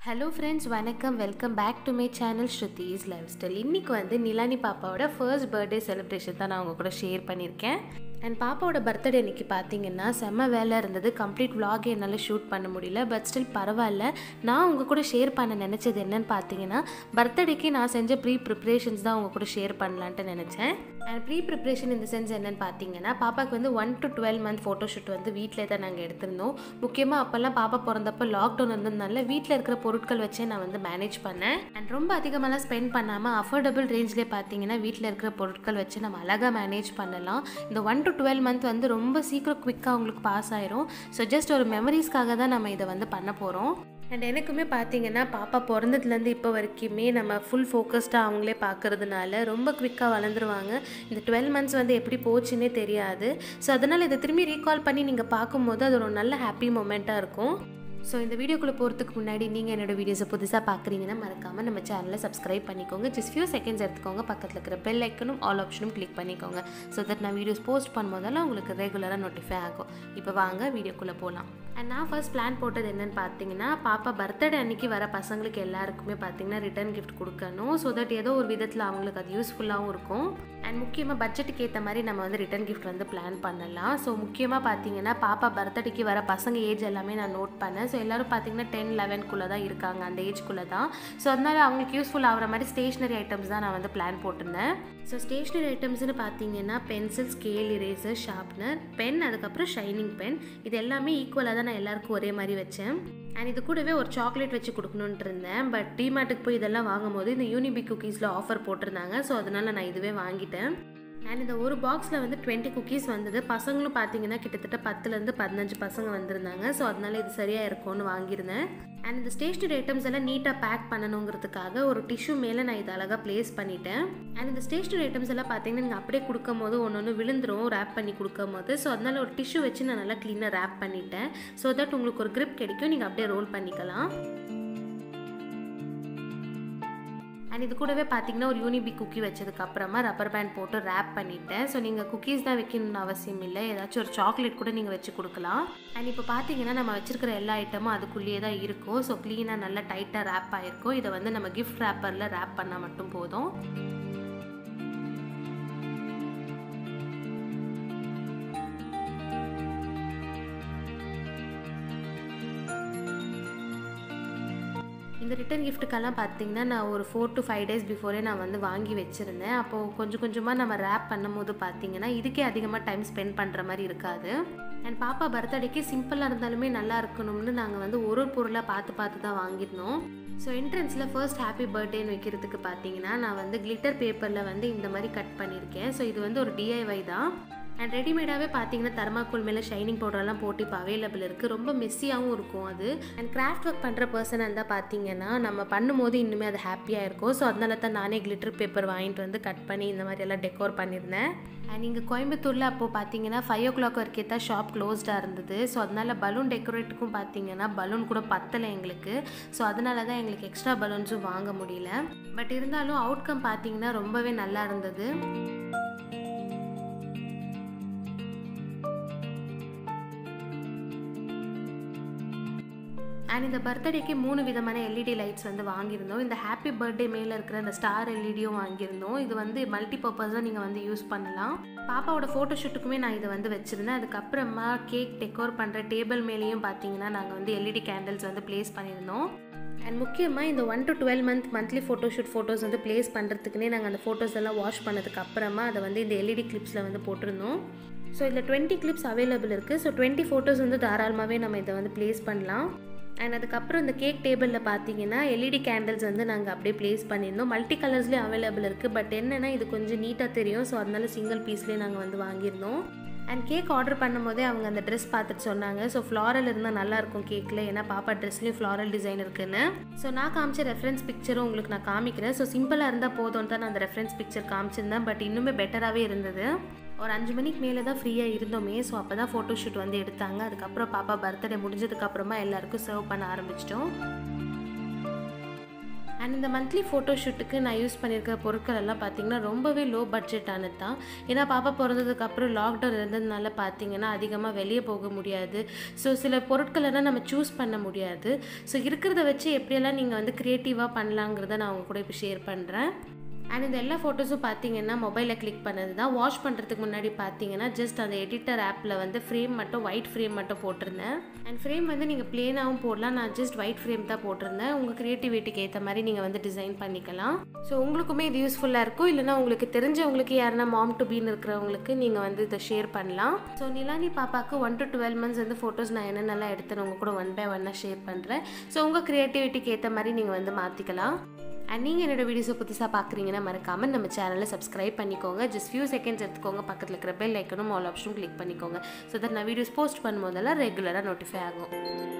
hello friends வணக்கம் welcome back to my channel Shruti's lifestyle இன்றைக்கி வந்து நிலானி பாப்பாவோட ஃபர்ஸ்ட் பர்த்டே செலிப்ரேஷன் தான் நான் உங்கள் கூட ஷேர் பண்ணியிருக்கேன் அண்ட் பாப்பாவோட பர்த்டே அன்றைக்கி பார்த்தீங்கன்னா செம்ம வேலை இருந்தது கம்ப்ளீட் vlog என்னால் ஷூட் பண்ண முடியல பட் ஸ்டில் பரவாயில்ல நான் உங்கள் கூட ஷேர் பண்ண நினச்சது என்னன்னு பார்த்தீங்கன்னா பர்த்டேக்கு நான் செஞ்ச ப்ரீ ப்ரிப்ரேஷன்ஸ் தான் உங்கள் கூட ஷேர் பண்ணலான்ட்டு நினச்சேன் அண்ட் ப்ரீ ப்ரிப்ரேஷன் இந்த சென்ஸ் என்னன்னு பார்த்தீங்கன்னா பாப்பாவுக்கு வந்து one to twelve month photoshoot வந்து வீட்டிலே தான் நாங்கள் எடுத்திருந்தோம் முக்கியமாக அப்போல்லாம் பாப்பா பிறந்தப்போ லாக்டவுன் இருந்ததுனால வீட்டில் இருக்கிற பொருட்கள் வச்சே நான் வந்து மேனேஜ் பண்ணேன் அண்ட் ரொம்ப அதிகமாகலாம் ஸ்பெண்ட் பண்ணாமல் அஃபோர்டபுள் ரேஞ்ச்லேயே பார்த்தீங்கன்னா வீட்டில் இருக்கிற பொருட்கள் வச்சு நம்ம அழகாக மேனேஜ் பண்ணலாம் இந்த ஒன் டு டுவெல் மந்த் வந்து ரொம்ப சீக்கிரம் குவிக்காக உங்களுக்கு பாஸ் ஆயிரும் ஸோ ஜஸ்ட் ஒரு மெமரிஸ்க்காக தான் நம்ம இதை வந்து பண்ண போகிறோம் அண்ட் எனக்குமே பார்த்தீங்கன்னா பாப்பா பிறந்ததுலேருந்து இப்போ வரைக்குமே நம்ம ஃபுல் ஃபோக்கஸ்டாக அவங்களே பார்க்கறதுனால ரொம்ப குவிக்காக வளர்ந்துருவாங்க இந்த டுவெல் மந்த்ஸ் வந்து எப்படி போச்சுன்னே தெரியாது ஸோ அதனால் இதை திரும்பி ரீகால் பண்ணி நீங்கள் பார்க்கும்போது அது ஒரு நல்ல ஹாப்பி மூமெண்ட்டாக இருக்கும் ஸோ இந்த வீடியோக்குள்ளே போகிறதுக்கு முன்னாடி நீங்கள் என்னோட வீடியோஸை புதுசாக பார்க்குறீங்கன்னா மறக்காமல் நம்ம சேனலை சப்ஸ்கிரைப் பண்ணிக்கோங்க ஜஸ்ட் ஃபியூ செகண்ட்ஸ் எடுத்துக்கோங்க பக்கத்தில் இருக்கிற பெல் ஐக்கனும் ஆல் ஆப்ஷனும் கிளிக் பண்ணிக்கோங்க ஸோ தட் நான் வீடியோஸ் போஸ்ட் பண்ணும்போதெல்லாம் உங்களுக்கு ரெகுலராக நோட்டிஃபை ஆகும் இப்போ வாங்க வீடியோக்குள்ளே போகலாம் அண்ட் நான் ஃபர்ஸ்ட் பிளான் போட்டது என்னன்னு பார்த்தீங்கன்னா பாப்பா பர்த்டே அன்னைக்கு வர பசங்களுக்கு எல்லாருக்குமே பார்த்தீங்கன்னா ரிட்டர்ன் கிஃப்ட் கொடுக்கணும் ஸோ தட் ஏதோ ஒரு விதத்தில் அவங்களுக்கு அது யூஸ்ஃபுல்லாகவும் இருக்கும் அண்ட் முக்கியமாக பட்ஜெட்டுக்கு ஏற்ற மாதிரி நம்ம வந்து ரிட்டர்ன் கிஃப்ட் வந்து பிளான் பண்ணலாம் ஸோ முக்கியமாக பார்த்தீங்கன்னா பாப்பா பர்த்டேக்கு வர பசங்க ஏஜ் எல்லாமே நான் நோட் பண்ணேன் ஸோ எல்லோரும் பார்த்தீங்கன்னா டென் லெவன்குள்ளே தான் இருக்காங்க அந்த ஏஜ்குள்ளே தான் ஸோ அதனால் அவங்களுக்கு யூஸ்ஃபுல் ஆகிற மாதிரி ஸ்டேஷ்னரி ஐட்டம்ஸ் தான் நான் வந்து பிளான் போட்டிருந்தேன் ஸோ ஸ்டேஷ்னரி ஐட்டம்ஸ்னு பார்த்தீங்கன்னா pencil scale eraser sharpener pen அதுக்கப்புறம் ஷைனிங் பென் இது எல்லாமே ஈக்குவலாக தான் நான் எல்லாருக்கும் ஒரே மாதிரி வச்சேன் அண்ட் இது கூடவே ஒரு சாக்லேட் வச்சு கொடுக்கணுன்ட்டு இருந்தேன் பட் டிமார்ட்டுக்கு போய் இதெல்லாம் வாங்கும்போது இந்த யூனிபிக் குக்கீஸில் ஆஃபர் போட்டிருந்தாங்க ஸோ அதனால் நான் இதுவே வாங்கிட்டேன் அண்ட் இந்த ஒரு பாக்ஸில் வந்து டுவெண்ட்டி குக்கீஸ் வந்தது பசங்களும் பார்த்தீங்கன்னா கிட்டத்தட்ட பத்துலேருந்து பதினஞ்சு பசங்க வந்திருந்தாங்க ஸோ அதனால இது சரியாக இருக்கும்னு வாங்கியிருந்தேன் அண்ட் இந்த ஸ்டேஷ்னரி ஐட்டம்ஸ் எல்லாம் நீட்டாக பேக் பண்ணணுங்கிறதுக்காக ஒரு டிஷ்யூ மேலே நான் இது அழகாக ப்ளேஸ் பண்ணிட்டேன் அண்ட் இந்த ஸ்டேஷ்னரி ஐட்டம்ஸ் எல்லாம் பார்த்தீங்கன்னா நீங்கள் அப்படியே கொடுக்கும் போது ஒன்று ஒன்று விழுந்துரும் ரேப் பண்ணி கொடுக்கும் போது ஸோ அதனால ஒரு டிஷ்யூ வச்சு நான் நல்லா க்ளீனாக ரேப் பண்ணிட்டேன் ஸோ தட் உங்களுக்கு ஒரு grip கிடைக்கும் நீங்கள் அப்படியே ரோல் பண்ணிக்கலாம் அண்ட் இது கூடவே பார்த்தீங்கன்னா ஒரு யூனிபிக் குக்கி வச்சதுக்கு அப்புறமா ரப்பர் பேண்ட் போட்டு ரேப் பண்ணிட்டேன் ஸோ நீங்கள் குக்கீஸ் தான் வைக்கணும்னு அவசியம் இல்லை ஏதாச்சும் ஒரு சாக்லேட் கூட நீங்கள் வச்சு கொடுக்கலாம் அண்ட் இப்போ பார்த்தீங்கன்னா நம்ம வச்சிருக்கிற எல்லா ஐட்டமும் அதுக்குள்ளேயே தான் இருக்கும் ஸோ க்ளீனாக நல்லா டைட்டாக ரேப் ஆகிருக்கும் இதை வந்து நம்ம கிஃப்ட் ரேப்பரில் ரேப் பண்ணால் மட்டும் போதும் இந்த ரிட்டன் கிஃப்ட்டுக்கெல்லாம் பார்த்தீங்கன்னா நான் ஒரு ஃபோர் டு ஃபைவ் டேஸ் பிஃபோரே நான் வந்து வாங்கி வச்சுருந்தேன் அப்போது கொஞ்சம் கொஞ்சமாக நம்ம ரேப் பண்ணும்போது பார்த்தீங்கன்னா இதுக்கே அதிகமாக டைம் ஸ்பெண்ட் பண்ணுற மாதிரி இருக்காது அண்ட் பாப்பா பர்த்டேக்கு சிம்பிளாக இருந்தாலுமே நல்லா இருக்கணும்னு நாங்கள் வந்து ஒரு ஒரு பொருளாக பார்த்து பார்த்து தான் வாங்கியிருந்தோம் ஸோ என்ட்ரன்ஸில் ஃபர்ஸ்ட் ஹாப்பி பர்த்டேன்னு வைக்கிறதுக்கு பார்த்தீங்கன்னா நான் வந்து கிளிட்டர் பேப்பரில் வந்து இந்த மாதிரி கட் பண்ணியிருக்கேன் ஸோ இது வந்து ஒரு டிஐவை தான் அண்ட் ரெடிமேடாகவே பார்த்தீங்கன்னா தர்மாக்கோல் மேலே ஷைனிங் பவுடர்லாம் போட்டு இப்போ அவைலபிள் இருக்குது ரொம்ப மெஸ்ஸியாகவும் இருக்கும் அது அண்ட் கிராஃப்ட் ஒர்க் பண்ணுற பர்சனாக இருந்தால் பார்த்தீங்கன்னா நம்ம பண்ணும்போது இன்னுமே அது ஹாப்பியாக இருக்கும் ஸோ அதனால தான் நானே கிளிட்டர் பேப்பர் வாங்கிட்டு வந்து கட் பண்ணி இந்த மாதிரி எல்லாம் டெக்கோர் பண்ணியிருந்தேன் அண்ட் இங்கே கோயம்புத்தூரில் அப்போது பார்த்தீங்கன்னா ஃபைவ் ஓ கிளாக் வரைக்கும் தான் ஷாப் க்ளோஸ்டாக இருந்தது ஸோ அதனால் பலூன் டெக்கரேட்டுக்கும் பார்த்தீங்கன்னா பலூன் கூட பத்தலை எங்களுக்கு ஸோ அதனால தான் எங்களுக்கு எக்ஸ்ட்ரா பலூன்ஸும் வாங்க முடியல பட் இருந்தாலும் அவுட்கம் பார்த்தீங்கன்னா ரொம்பவே நல்லா இருந்தது அண்ட் இந்த பர்த்டேக்கு மூணு விதமான எல்இடி லைட்ஸ் வந்து வாங்கியிருந்தோம் இந்த ஹாப்பி பர்த்டே மேலே இருக்கிற அந்த ஸ்டார் எல்இடியும் வாங்கியிருந்தோம் இது வந்து மல்டி பர்பஸாக நீங்கள் வந்து யூஸ் பண்ணலாம் பாப்பாவோட ஃபோட்டோ ஷூட்டுக்குமே நான் இதை வந்து வச்சுருந்தேன் அதுக்கப்புறமா கேக் டெக்கோர் பண்ணுற டேபிள் மேலேயும் பார்த்தீங்கன்னா நாங்கள் வந்து எல்இடி கேண்டில்ஸ் வந்து ப்ளேஸ் பண்ணியிருந்தோம் அண்ட் முக்கியமாக இந்த one to twelve month monthly photoshoot photos வந்து ப்ளேஸ் பண்ணுறதுக்குனே நாங்கள் அந்த ஃபோட்டோஸ் எல்லாம் வாஷ் பண்ணதுக்கு அப்புறமா அதை வந்து இந்த எல்இடி கிளிப்ஸில் வந்து போட்டிருந்தோம் ஸோ இதில் டுவெண்ட்டி கிளிப்ஸ் அவைலபிள் இருக்குது ஸோ டுவெண்ட்டி ஃபோட்டோஸ் வந்து தாராளமாகவே நம்ம இதை வந்து ப்ளேஸ் பண்ணலாம் அண்ட் அதுக்கப்புறம் இந்த கேக் டேபிளில் பார்த்தீங்கன்னா எல்இடி கேண்டில்ஸ் வந்து நாங்கள் அப்படியே ப்ளேஸ் பண்ணியிருந்தோம் மல்டி கலர்ஸ்லேயும் அவைலபிள் இருக்குது பட் என்னென்னா இது கொஞ்சம் நீட்டாக தெரியும் ஸோ அதனால சிங்கிள் பீஸ்லேயே நாங்கள் வந்து வாங்கியிருந்தோம் அண்ட் கேக் ஆர்டர் பண்ணும்போதே அவங்க அந்த ட்ரெஸ் பார்த்துட்டு சொன்னாங்க ஸோ ஃப்ளாரல் இருந்தால் நல்லாயிருக்கும் கேக்கில் ஏன்னா பாப்பா ட்ரெஸ்லேயும் ஃப்ளாரல் டிசைன் இருக்குன்னு ஸோ நான் காமிச்ச ரெஃபரன்ஸ் பிக்சரும் உங்களுக்கு நான் காமிக்கிறேன் ஸோ சிம்பிளாக இருந்தால் போதும்னு தான் நான் அந்த ரெஃபரன்ஸ் பிக்சர் காமிச்சிருந்தேன் பட் இன்னுமே பெட்டராகவே இருந்தது ஒரு அஞ்சு மணிக்கு மேலே தான் ஃப்ரீயாக இருந்தோமே ஸோ அப்போ தான் ஃபோட்டோஷூட் வந்து எடுத்தாங்க அதுக்கப்புறம் பாப்பா பர்த்டே முடிஞ்சதுக்கப்புறமா எல்லாருக்கும் சர்வ் பண்ண ஆரம்பிச்சிட்டோம் அண்ட் இந்த மந்த்லி ஃபோட்டோ ஷூட்டுக்கு நான் யூஸ் பண்ணியிருக்கிற பொருட்கள் எல்லாம் பார்த்தீங்கன்னா ரொம்பவே லோ பட்ஜெட்டானது தான் ஏன்னா பாப்பா பிறந்ததுக்கப்புறம் லாக்டவுன் இருந்ததுனால பார்த்தீங்கன்னா அதிகமாக வெளியே போக முடியாது ஸோ சில பொருட்கள் எல்லாம் நம்ம சூஸ் பண்ண முடியாது ஸோ இருக்கிறத வச்சு எப்படியெல்லாம் நீங்கள் வந்து க்ரியேட்டிவாக பண்ணலாங்கிறத நான் உங்க கூட இப்போ ஷேர் பண்ணுறேன் அண்ட் இந்த எல்லா ஃபோட்டோஸும் பார்த்தீங்கன்னா மொபைலில் கிளிக் பண்ணது தான் வாஷ் பண்ணுறதுக்கு முன்னாடி பார்த்தீங்கன்னா ஜஸ்ட் அந்த எடிட்டர் ஆப்பில் வந்து ஃப்ரேம் மட்டும் ஒயிட் ஃப்ரேம் மட்டும் போட்டிருந்தேன் அண்ட் ஃப்ரேம் வந்து நீங்கள் ப்ளேனாகவும் போடலாம் நான் ஜஸ்ட் ஒயிட் ஃப்ரேம் தான் போட்டிருந்தேன் உங்கள் க்ரியேட்டிவிட்டிக்கு ஏற்ற மாதிரி நீங்கள் வந்து டிசைன் பண்ணிக்கலாம் ஸோ உங்களுக்குமே இது யூஸ்ஃபுல்லாக இருக்கும் இல்லைனா உங்களுக்கு தெரிஞ்சவங்களுக்கு யாருன்னா மாம் டு பீன் இருக்கிறவங்களுக்கு நீங்கள் வந்து இதை ஷேர் பண்ணலாம் ஸோ நிலானி பாப்பாவுக்கு ஒன் டு டுவெல் மந்த்ஸ் வந்து ஃபோட்டோஸ் நான் என்னென்னலாம் எடுத்தேன் உங்கள் கூட ஒன் பை ஒன்னாக ஷேர் பண்ணுறேன் ஸோ உங்கள் க்ரியேட்டிவிட்டிக்கு ஏற்ற மாதிரி நீங்கள் வந்து மாற்றிக்கலாம் அண்ட் நீங்கள் என்னோட வீடியோஸை புதுசாக பார்க்குறீங்கன்னா மறக்காமல் நம்ம சேனலை சப்ஸ்கிரைப் பண்ணிக்கோங்க ஜஸ்ட் ஃபியூ செகண்ட்ஸ் எடுத்துக்கோங்க பக்கத்தில் இருக்கிற பெல் ஐக்கனும் ஆல் ஆப்ஷனும் கிளிக் பண்ணிக்கோங்க ஸோ தட் நான் வீடியோஸ் போஸ்ட் பண்ணும்போதெல்லாம் ரெகுலராக நோட்டிஃபை ஆகும்